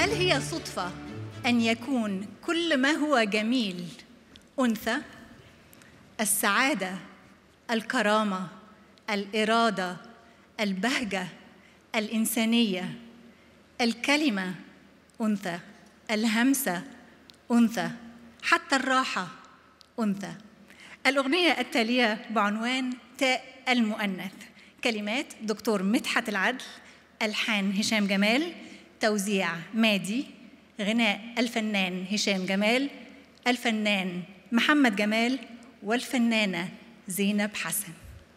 هل هي صدفة أن يكون كل ما هو جميل أنثى؟ السعادة، الكرامة، الإرادة، البهجة، الإنسانية، الكلمة أنثى، الهمسة أنثى، حتى الراحة أنثى. الأغنية التالية بعنوان تاء المؤنث كلمات دكتور مدحت العدل ألحان هشام جمال توزيع مادي غناء الفنان هشام جمال الفنان محمد جمال والفنانة زينب حسن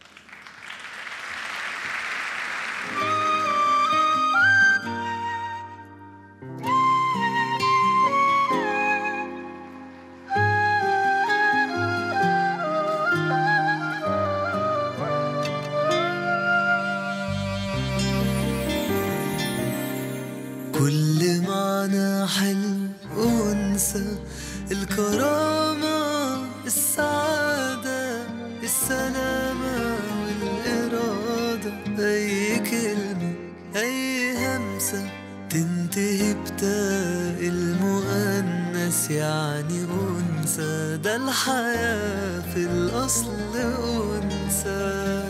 كل معنى حلو أنثى الكرامة السعادة السلامة والإرادة أي كلمة أي همسة تنتهي بتاء المؤنث يعني أنثى ده الحياة في الأصل أنثى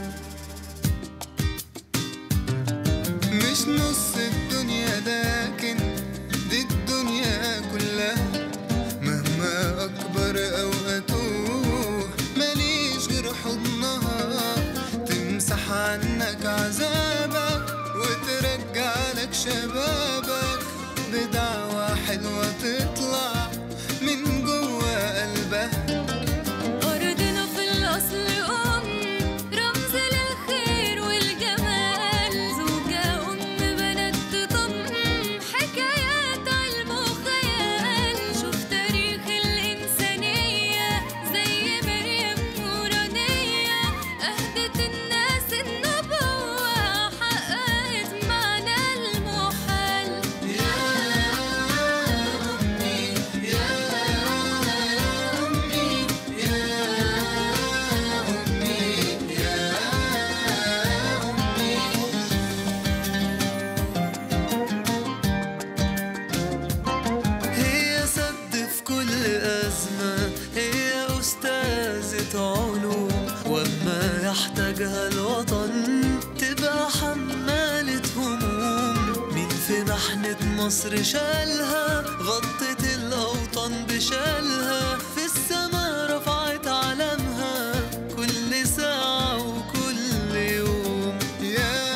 مش نص الدنيا لكن دي الدنيا كلها مهما أكبر أو أتوه ماليش غير حضنها تمسح عنك عذابك وترجع لك شبابك بدعوة حلوة تطلع من جوا قلبها أرضنا في الأصل أم رمز للخير والجمال زوجة أم بنات تضم حكايات علم وخيال شوف تاريخ الإنسانية زي مريم نورانية أهدت الناس النبوة حققت معنى المحال هي سد في كل أزمة هي أستاذة علوم وما يحتاجها الوطن تبقى حمالة هموم مين في محنة مصر شالها غطت الأوطان بشالها في السما رفعت علمها كل ساعة وكل يوم يا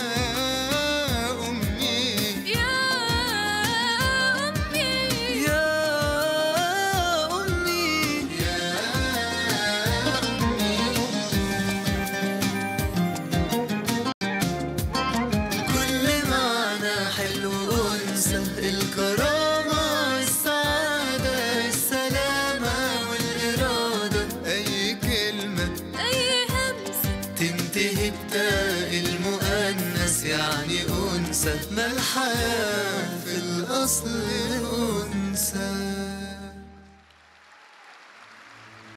أمي يا أمي يا أمي كل معنى حلو أنثى الكرامة السعادة السلامة والإرادة أي كلمة أي همسة تنتهي بتاء المؤنث يعني أنثى ما الحياة في الأصل أنثى